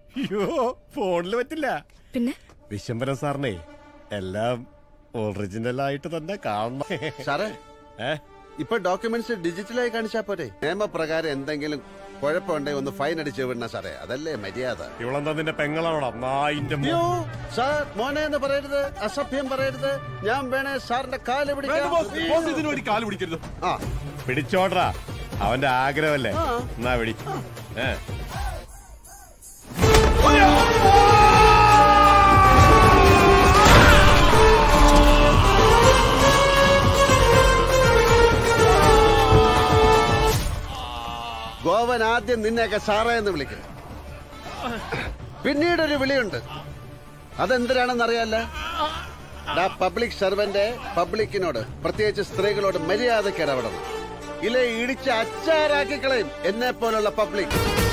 അയ്യോ ഫോണിൽ പറ്റില്ല പിന്നെ വിശംബരം സാറിനെ എല്ലാം ഒറിജിനൽ ആയിട്ട് തന്നെ കാണണം സാറേ ഏ ഇപ്പൊ ഡോക്യുമെന്റ്സ് ഡിജിറ്റലായി കാണിച്ചാ പോരെ നിയമപ്രകാരം എന്തെങ്കിലും കുഴപ്പമുണ്ടെങ്കിൽ ഒന്ന് ഫൈൻ അടിച്ച് വിടണ സാറേ അതല്ലേ മര്യാദ ഇവളെന്താ നിന്റെ പെങ്ങളാണോടാ നായിന്റെ മോ- അയ്യോ സാർ മോനെ എന്ന് പറയരുത് അസഭ്യം പറയരുത് ഞാൻ വേണേ സാറിന്റെ കാല് പിടിക്കാം ഇതിനു വേണ്ടി കാല് പിടിക്കരുത് ആ പിടിച്ചോട്രാ അവന്റെ ആഗ്രഹമല്ലേ ആ. എന്നാ പിടി ഏ ഗോവൻ ആദ്യം നിന്നെയൊക്കെ സാറേ എന്ന് വിളിക്കും പിന്നീട് ഒരു വിളിയുണ്ട് അതെന്തിനാണെന്ന് അറിയാല്ല പബ്ലിക് സർവന്റ് പബ്ലിക്കിനോട് പ്രത്യേകിച്ച് സ്ത്രീകളോട് മര്യാദയ്ക്ക് ഇടപെടണം ഇല്ലേ ഇടിച്ച് അച്ചാറാക്കി കളയും എന്നെ പോലുള്ള പബ്ലിക്